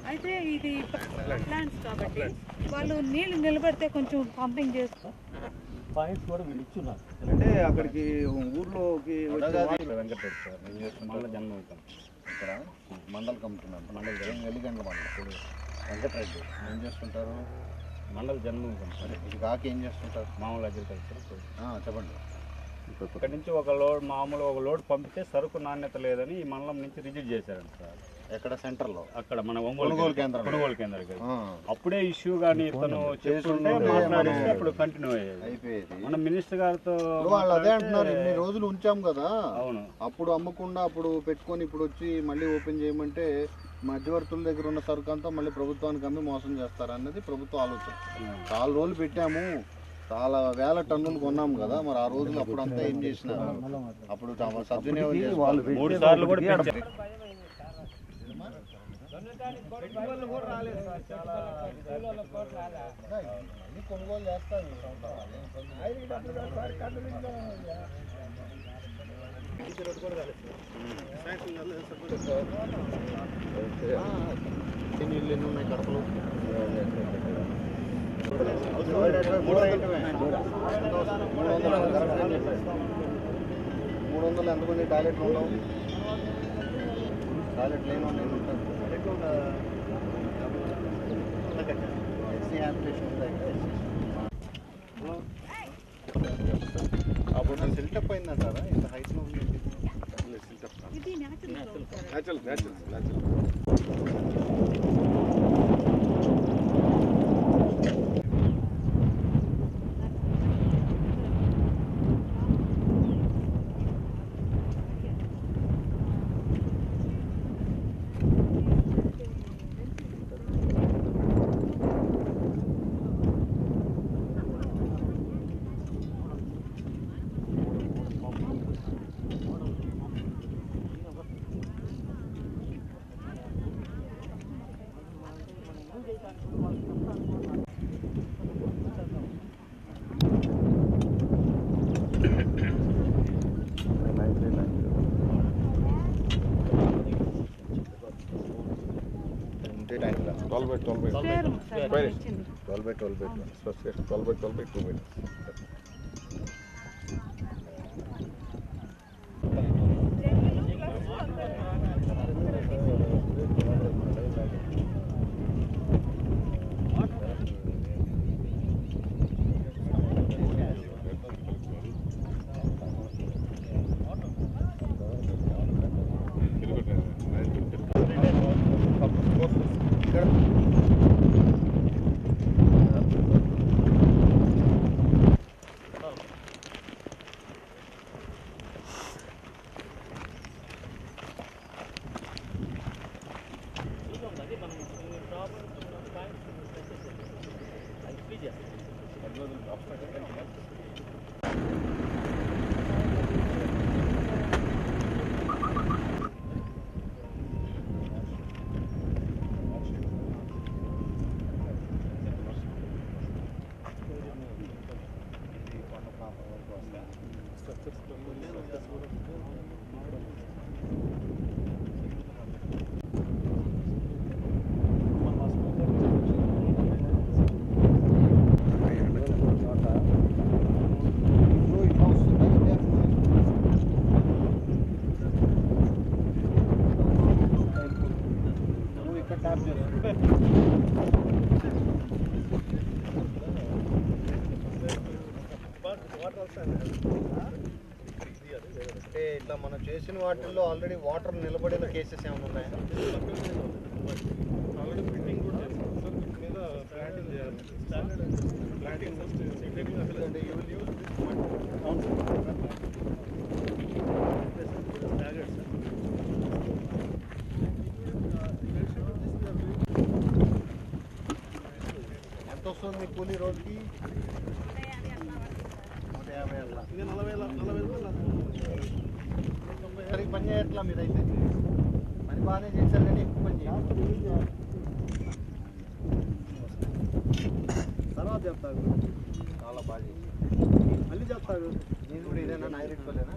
అయితే ఇది ప్లాంట్స్ కాబట్టి వాళ్ళు నీళ్లు నిలబడితే కొంచెం పంపింగ్ చేస్తూ పాయింట్స్ కూడా వీళ్ళు ఇచ్చున్నారు అంటే అక్కడికి ఊర్లోకి వచ్చే వాళ్ళు- వెంకటరెడ్డి సార్ నేను చేస్తుంటాను జన్మ అవుతాను ఇక్కడ మండల కమ్ముతున్నాను మండల వెలిగండ్ల మండలం ఇప్పుడు వెంకటరెడ్డి ఏం చేస్తుంటారు మండల జన్మ అదే ఇది కాక ఏం చేస్తుంటారు మామూలు అగ్రికల్చర్ ఆ, చెప్పండి ఇక్కడ నుంచి ఒక లోడ్ మామూలు ఒక లోడ్ పంపితే సరుకు నాణ్యత లేదని ఈ మండలం నుంచి రిజెక్ట్ చేశారంట సార్ ఎక్కడ సెంటర్లో అక్కడ మన ఒంగోలు కొనుగోలు కేంద్రం. కొనుగోలు కేంద్రం ఆ, అప్పుడే ఇష్యూ కానీ ఇతను చేస్తుంటే ఉంటే మాట్లాడిస్తే మనం- అప్పుడు కంటిన్యూ అయ్యేది అయిపోయేది మన మినిస్టర్ గారితో ఇప్పుడు వాళ్ళు అదే మాట్లాడితే- అంటున్నారు ఇన్ని రోజులు ఉంచాం కదా అవును అప్పుడు అమ్మకుండా అప్పుడు పెట్టుకొని ఇప్పుడు వచ్చి మళ్ళీ ఓపెన్ చేయమంటే మధ్యవర్తుల దగ్గర ఉన్న సరుకు అంతా మళ్ళీ ప్రభుత్వానికి అమ్మి మోసం చేస్తారు అన్నది ప్రభుత్వ ఆలోచన చాలా రోజులు పెట్టాము చాలా వేల టన్నులు కొన్నాం కదా మరి ఆ రోజులు అప్పుడు అంతా ఏం చేసినారు అప్పుడు చాలా సద్వినియోగం వాళ్ళు చేసుకోవాలి. మూడు సార్లు కూడా పెంచారు అన్ని కొనుగోలు చేస్తారు ఈ సంవత్సరం. ఆ, ఎన్ని ఇళ్ళు ఎన్ని ఉన్నాయి కడపలో మూడు వందలు కరెక్ట్ అని చెప్పారు. మూడు వందలు ఎంతమంది టాయిలెట్లు ఉండవు టాయిలెట్ లేని వాళ్ళు ఎన్ని ఉంటారు ఎస్సీ హ్యాబిటేషన్ ఉందా ఇక్కడ? అప్పుడు నేను సిల్టప్ అయిందంటారా ఇంత హైట్లో ఉంది ఇది న్యాచురల్ Natural, natural, natural. ఉంటే టైంలో Twelve by twelve by square sir Very. ఇచ్చింది twelve by twelve by twelve First, twelve by twelve by two minutes. నువ్వు ఇక్కడ ట్యాప్ చేస్తావు అంటే ఇట్లా మనం చేసిన వాటిల్లో ఆల్రెడీ వాటర్ నిలబడిన కేసెస్ ఏమైనా ఉన్నాయా అంటే you will use this ఎంత వస్తుంది మీ కూలీ రోజుకి నూట యాభై అట్లా సరిగ్గా పని చేయట్లా మీరైతే పని బాగానే చేశారు కానీ ఎక్కువ పని చేయాలి తర్వాత చెప్తారు చాలా బాగా చేశారు మళ్ళీ చెప్తారు నేను కూడా ఇదేనా నాయరెట్టుకోలేనా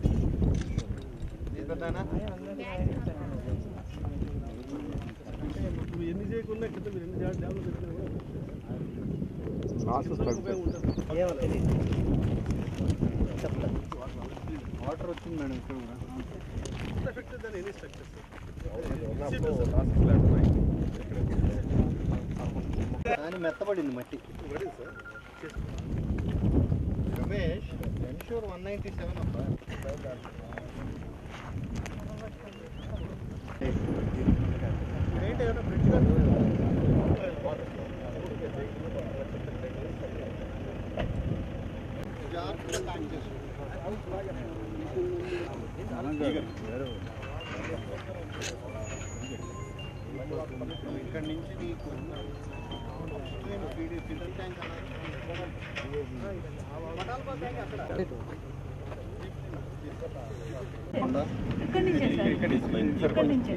ఇది పెట్టానా అంటే ఎన్ని చేయకుండా కింద మీరు ఎన్ని డ్యామ్ డ్యామ్లు పెట్టినా కూడా లాస్ట్ ఉపయోగం ఉంటుంది వాటర్ వచ్చింది మేడం ఇక్కడ కూడా ఎఫెక్ట్ దాని ఎనీ స్ట్రక్చర్స్ కానీ మెత్తబడింది మట్టి Ramesh ensure one ninety seven అబ్బా ఏంటి ఏమైనా బ్రిడ్జ్ జాగ్రత్తగా ప్లాన్ చేసుకో ఇక్కడ నుంచి నీకు ఫీడ్ ఫిల్టర్ ట్యాంక్ ఇక్కడి నుంచే సార్ ఇక్కడి నుంచే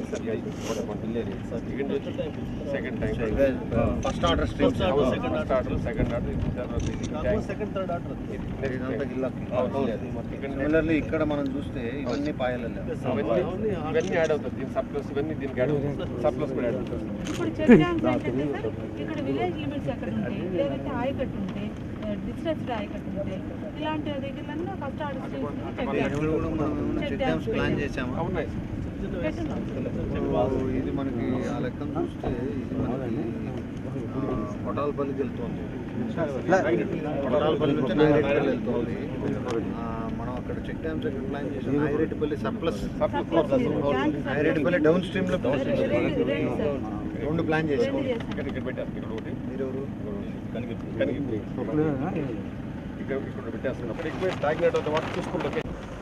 second time first order stream second order second order second third order ఇదంతా గిల్లకి సిమిలర్లీ ఇక్కడ మనం చూస్తే ఇవన్నీ పాయలు ఇవన్నీ యాడ్ అవుతుంది దీని సప్లస్ ఇవన్నీ దీనికి యాడ్ అవుతుంది సప్లస్ కూడా యాడ్ అవుతుంది ఇప్పుడు చెక్ డ్యామ్స్ ఏంటంటే సార్ ఇక్కడ విలేజ్ లిమిట్స్ ఎక్కడ ఉంటాయి లేదంటే ఆయకట్టు ఉంటాయి డిస్టెన్స్డ్ ఆయకట్టు ఉంటాయి ఇలాంటి దగ్గరలో ఫస్ట్ ఆర్డర్ చెక్ ఇక్కడ కూడా మనం చెక్ డ్యామ్స్ ప్లాన్ చేసాము ఉన్నాయి పెట్టినాం ఇప్పుడు ఇది మనకి ఆ లెక్కను చూస్తే ఇది మనకి కొటాలపల్లికి వెళ్తుంది కొటాలపల్లి నుంచి నాగిరెడ్డిపల్లి వెళ్తుంది ఆ, మనం అక్కడ చెక్ డ్యామ్స్ ఎక్కడ ప్లాన్ చేసాం Nagireddypalli surplus Nagireddypalli down stream లో రెండు రెండు సార్ రెండు ప్లాన్ చేసాం రెండు చేశాం ఇక్కడ ఇక్కడ పెట్టారు ఇక్కడ ఒకటి మీరెవరు కనిగి కనిగి ఇక్కడ ఇక్కడ పెట్టేస్తున్నప్పుడు ఎక్కువ తాగినట్టు వాటర్ చూసుకుంటే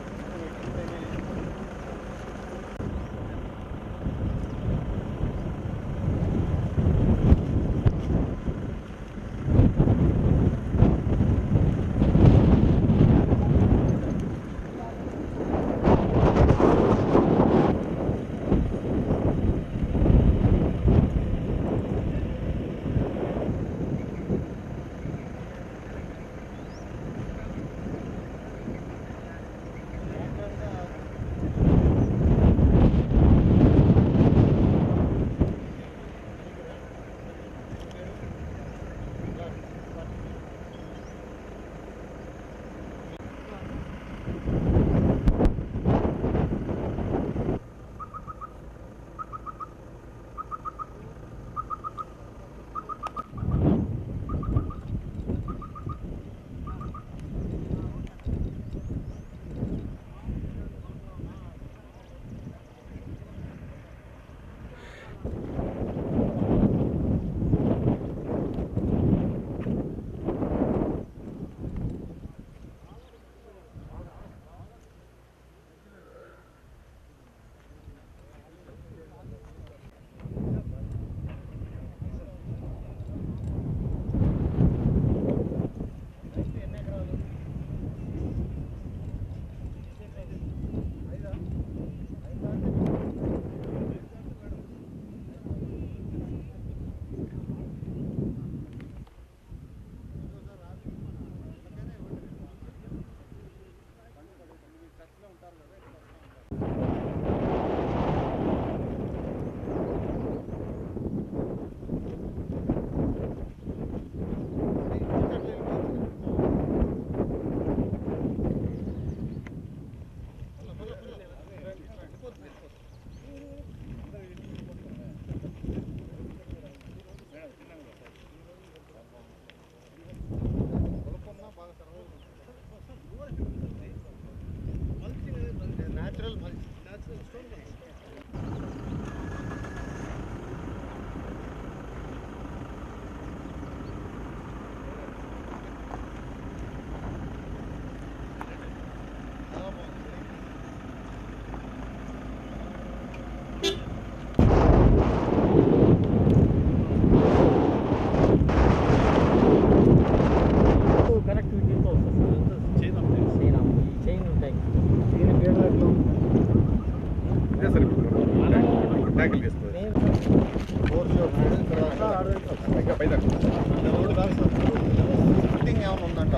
న్యాచురల్ కనెక్టివిటీతో వస్తుంది చైన్ చైన్ ఉంటాయి దీని పేరు ఎట్లా ఇదే సార్ ఇప్పుడు ట్యాకిల్ చేస్తుంది ఫోర్స్ ఇక్కడ ఇంకా పైన రోడ్డు కాదు సార్ ఫిట్టింగ్ ఏమైనా ఉందంట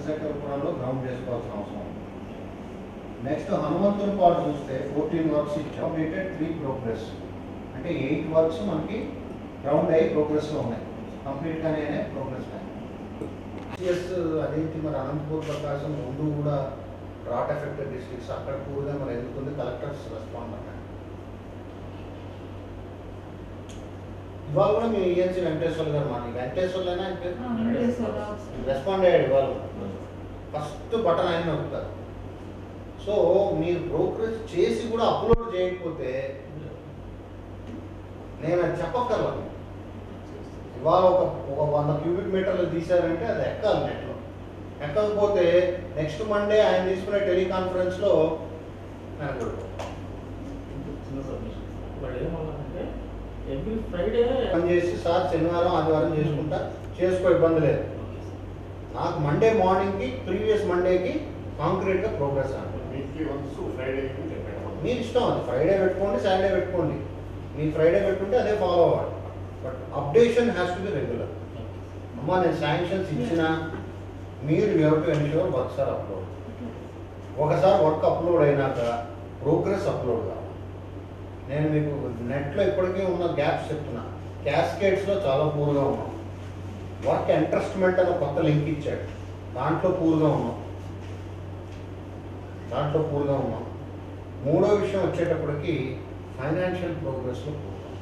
చంద్రశేఖరపురంలో గ్రౌండ్ చేసుకోవాల్సిన అవసరం ఉంది నెక్స్ట్ హనుమంతుని పాటు చూస్తే fourteen works completed three progress అంటే ఎయిట్ వర్క్స్ మనకి గ్రౌండ్ అయ్యి ప్రోగ్రెస్లో ఉన్నాయి కంప్లీట్గానే ప్రోగ్రెస్ సిఎస్ అదేంటి మరి అనంతపూర్ ప్రకాశం రెండు కూడా రాట్ ఎఫెక్టెడ్ డిస్ట్రిక్ట్స్ అక్కడ పూర్గా మరి ఎందుకుంది కలెక్టర్స్ రెస్పాండ్ అన్నారు ఇవాళ కూడా మీ ఏఎన్సీ వెంకటేశ్వర గారు మా వెంకటేశ్వర్లైనా ఆయన పేరు ఆ, వెంకటేశ్వర రెస్పాండ్ అయ్యాడు ఇవాళ ఫస్ట్ బటన్ ఆయన నొక్కుతారు సో మీరు బ్రోకరేజ్ చేసి కూడా అప్లోడ్ చేయకపోతే నేను అది చెప్పక్కర్లేదు ఇవాళ ఒక ఒక వంద క్యూబిక్ మీటర్లు తీశారంటే అది ఎక్కాలి నెట్లో ఎక్కకపోతే నెక్స్ట్ మండే ఆయన తీసుకునే టెలికాన్ఫరెన్స్లో వెనకబడిపోతాం చిన్న సబ్మిషన్ వాళ్ళు ఏమన్నారంటే ఎవ్రీ ఫ్రైడే పని చేసి సార్ శనివారం ఆదివారం చేసుకుంటా చేసుకో ఇబ్బంది లేదు నాకు మండే మార్నింగ్కి ప్రీవియస్ మండేకి కాంక్రీట్గా ప్రోగ్రెస్ అంటారు వీక్లీ వన్స్ ఫ్రైడే మీరు ఇష్టం అది ఫ్రైడే పెట్టుకోండి సాటర్డే పెట్టుకోండి మీరు ఫ్రైడే పెట్టుకుంటే అదే ఫాలో అవ్వాలి but updation has to be regular అమ్మా నేను శాంక్షన్స్ ఇచ్చినా మీరు have to ensure work sir upload ఒకసారి వర్క్ అప్లోడ్ అయినాక ప్రోగ్రెస్ అప్లోడ్ కావాలి నేను మీకు నెట్లో ఇప్పటికీ ఉన్న గ్యాప్స్ చెప్తున్నా క్యాస్కేడ్స్లో చాలా పూర్గా ఉన్నాం వర్క్ ఇంట్రెస్ట్మెంట్ అని కొత్త లింక్ ఇచ్చాడు దాంట్లో పూర్గా ఉన్నాం దాంట్లో పూర్గా ఉన్నాం మూడో విషయం వచ్చేటప్పటికి ఫైనాన్షియల్ ప్రోగ్రెస్లో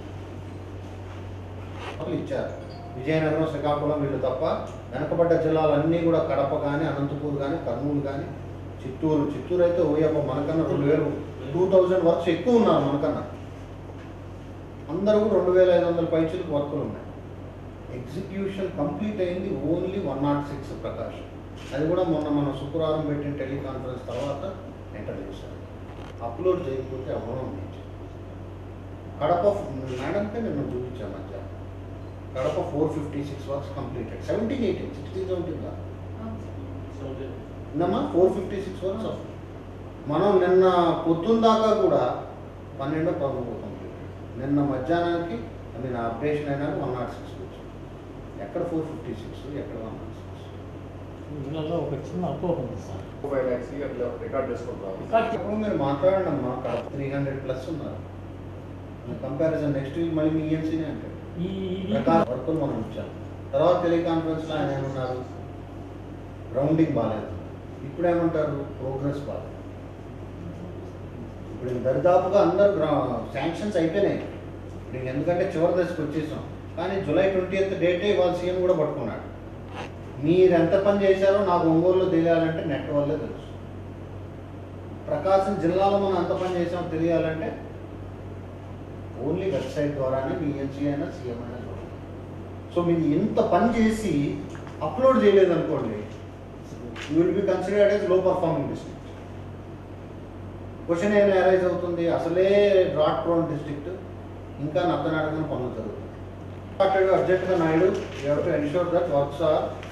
పూర్వం ఇచ్చారు విజయనగరం శ్రీకాకుళం వీళ్ళు తప్ప వెనకబడ్డ జిల్లాలన్నీ కూడా కడప కానీ అనంతపూర్ కానీ కర్నూలు కానీ చిత్తూరు చిత్తూరు అయితే ఓయప్ప మనకన్నా రెండు వేలు టూ థౌజండ్ వర్క్స్ ఎక్కువ ఉన్నారు మనకన్నా అందరూ రెండు వేల ఐదు వందల పైచులకు వర్కులు ఉన్నాయి ఎగ్జిక్యూషన్ కంప్లీట్ అయింది only one not six Prakash అది కూడా మొన్న మన శుక్రవారం పెట్టిన టెలికాన్ఫరెన్స్ తర్వాత ఎంటర్ చేశారు అప్లోడ్ చేయకపోతే అవ్వడం నుంచి కడప మేడంకే నేను చూపించాను మధ్య Kadapa four fifty six works completed seventeen eighteen sixty seventeen కాదు ఇందమ్మా ఫోర్ ఫిఫ్టీ సిక్స్ వర్క్స్ మనం నిన్న పొద్దున్న దాకా కూడా పన్నెండు పదమూడు కంప్లీట్ నిన్న మధ్యాహ్నానికి నేను అప్డేషన్ అయినాక వన్ నాట్ సిక్స్ వచ్చాను ఎక్కడ ఫోర్ ఫిఫ్టీ సిక్స్ ఎక్కడ వన్ నాట్ సిక్స్ వీళ్ళలో ఒక చిన్న అపోహ ఉంది సార్ ఫైవ్ ల్యాక్స్ అట్లా రికార్డ్ చేసుకుంటాం అప్పుడు మీరు మాట్లాడండి అమ్మా అక్కడ త్రీ హండ్రెడ్ ప్లస్ ఉన్నారు కంపారిజన్ నెక్స్ట్ వీక్ మళ్ళీ మీ ఈఎన్సీనే అంటారు ఈ ఈ ప్రకారం వర్కులు మనం ఇచ్చాం తర్వాత టెలికాన్ఫరెన్స్లో ఆయన ఏమన్నారు రౌండింగ్ బాగాలేదు ఇప్పుడు ఏమంటారు ప్రోగ్రెస్ బాగాలేదు ఇప్పుడు ఇంక దరిదాపుగా అందరు శాంక్షన్స్ అయిపోయినాయి ఇప్పుడు ఇంక ఎందుకంటే చివరి దశకు వచ్చేసాం కానీ జూలై ట్వంటీ ఎయిత్ డేటే ఇవాళ సీఎం కూడా పట్టుకున్నాడు మీరు ఎంత పని చేశారో నాకు ఒంగోలులో తెలియాలంటే నెట్ వల్లే తెలుసు ప్రకాశం జిల్లాలో మనం ఎంత పని చేసామో తెలియాలంటే ఓన్లీ వెబ్సైట్ ద్వారానే బిఎన్సీ అయినా సీఎం అయినా చూడాలి సో మీరు ఇంత పని చేసి అప్లోడ్ చేయలేదు అనుకోండి you will be considered as low performing district question ఏం అరైజ్ అవుతుంది అసలే డ్రాట్ ప్రోన్ డిస్ట్రిక్ట్ ఇంకా నత్తనాడకని పనులు జరుగుతుంది అర్జెంట్గా Naidu you have to ensure that works are